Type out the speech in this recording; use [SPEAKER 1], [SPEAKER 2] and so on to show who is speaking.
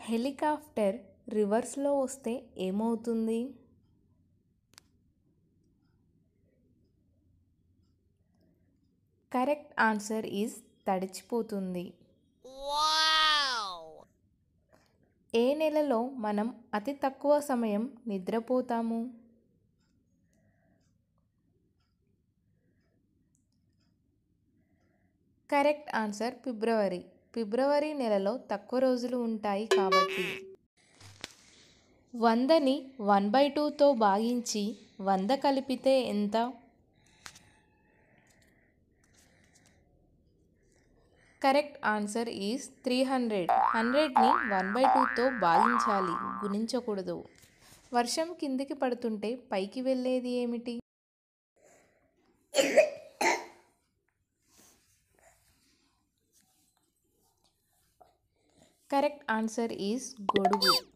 [SPEAKER 1] helicopter రివర్స్లో వస్తే ఏమవుతుంది కరెక్ట్ ఆన్సర్ ఈజ్ తడిచిపోతుంది ఏ నెలలో మనం అతి తక్కువ సమయం నిద్రపోతాము కరెక్ట్ ఆన్సర్ ఫిబ్రవరి ఫిబ్రవరి నెలలో తక్కువ రోజులు ఉంటాయి కాబట్టి వందని వన్ బై టూతో భాగించి వంద కలిపితే ఎంత correct answer is three hundred హండ్రెడ్ని వన్ బై టూతో భాగించాలి గుణించకూడదు వర్షం కిందికి పడుతుంటే పైకి వెళ్ళేది ఏమిటి కరెక్ట్ ఆన్సర్ ఈజ్ గొడుగు